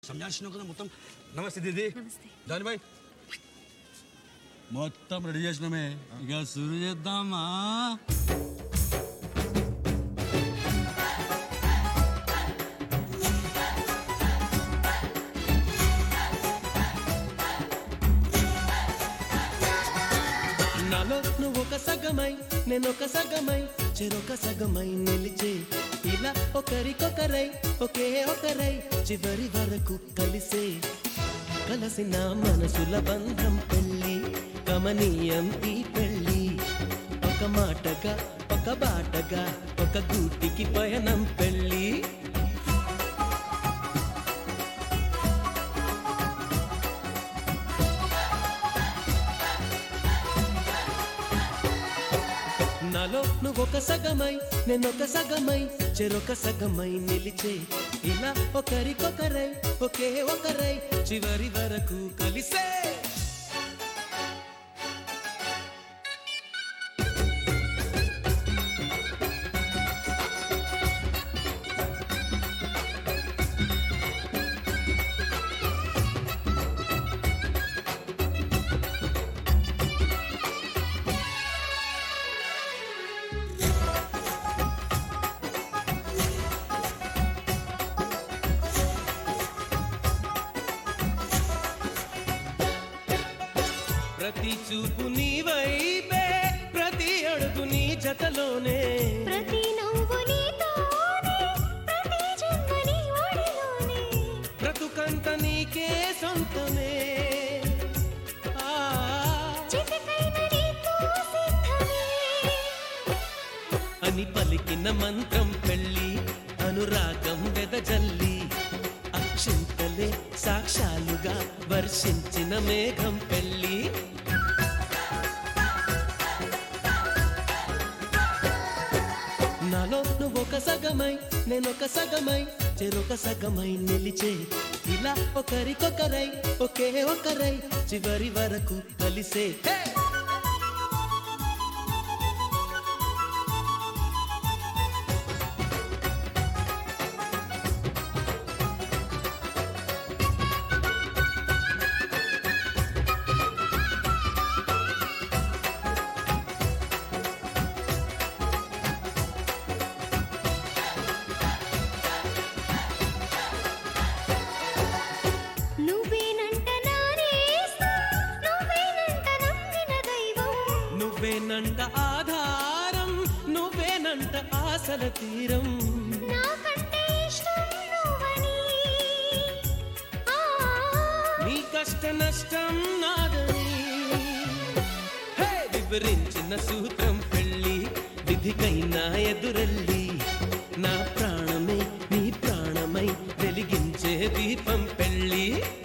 సంజాల్సిన కదా మొత్తం నమస్తే దీది నమస్తే దాని బాయ్ మొత్తం రెడీ చేసినామే ఇక సురు చేద్దామా నాలో నువ్వు ఒక సగమై నేను ఒక సగమై చెరొక సగమై నిలిచే ఇలా ఒకరికొకరై ఒకే ఒకరై చివరి వరకు కలిసే కలసిన మనసుల బంధం పెళ్ళి కమనీయం ఈ పెళ్ళి ఒక మాటగా ఒక బాటగా ఒక గూటికి పయనం పెళ్ళి నాలో నువ్వొక సగమై నేనొక సగమై చెరొక సగమై నిలిచే ఇలా ఒకరికొకరై ఒకే ఒకరై చివరి వరకు కలిసే ప్రతి చూపు నీ వైపే ప్రతి అడుగు నీ జతలోనే ప్రతి నవ్వు నీతోనే ప్రతి జన్మ నీ ఒడిలోనే బ్రతుకంత నీకే సొంతమే ఆ చితికైన నీతో సిద్ధమే అని పలికిన మంత్రం పెళ్ళి అనురాగం వెదజల్లి అక్షింతలే సాక్షాలుగా వర్షించిన మేఘం పెళ్ళి నాలో నువ్వు ఒక సగమై నేనొక సగమై చెరొక సగమై నిలిచే ఇలా ఒకరికొకరై ఒకే ఒకరై చివరి వరకు కలిసే హే! నువ్వేనంట నానేస్తా నువ్వేనంట నమ్మిన దైవం నువ్వేనంట ఆధారం నువ్వేనంట ఆశల తీరం నాకంటే ఇష్టం నువ్వని ఆ నీ కష్ట నష్టం నాదని హే! వివరించిన సూత్రం పెళ్ళి విధికైనా ఎదురెళ్ళి నా ప్రాణమే నీ ప్రాణమై వెలిగించే దీపం పెళ్ళి